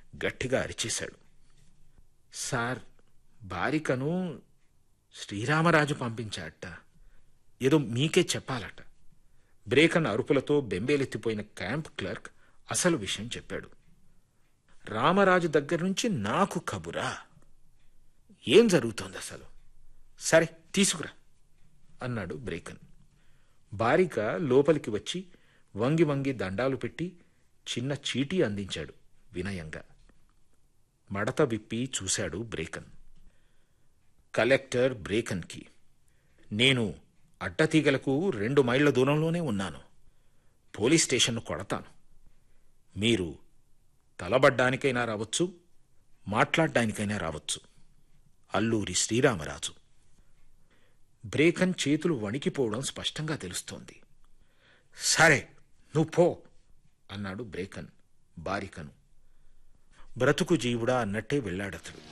గట్టిగా అరిచేశాడు సార్ బారికను శ్రీరామరాజు పంపించాడట ఏదో మీకే చెప్పాలట బ్రేకన్ అరుపులతో బెంబేలెత్తిపోయిన క్యాంప్ క్లర్క్ అసలు విషయం చెప్పాడు రామరాజు దగ్గర నుంచి నాకు కబురా ఏం జరుగుతోంది అసలు సరే తీసుకురా అన్నాడు బ్రేకన్ బారిక లోపలికి వచ్చి వంగి వంగి దండాలు పెట్టి చిన్న చీటీ అందించాడు వినయంగా మడత విప్పి చూశాడు బ్రేకన్ కలెక్టర్ బ్రేకన్కి నేను అడ్డతీగలకు రెండు మైళ్ళ దూరంలోనే ఉన్నాను పోలీస్ స్టేషన్ను కొడతాను మీరు తలబడ్డానికైనా రావచ్చు మాట్లాడ్డానికైనా రావచ్చు అల్లూరి శ్రీరామరాజు బ్రేకన్ చేతులు వణికిపోవడం స్పష్టంగా తెలుస్తోంది సరే నువ్వు పో అన్నాడు బ్రేకన్ బారికను బ్రతుకు జీవుడా అన్నట్టే వెళ్ళాడతడు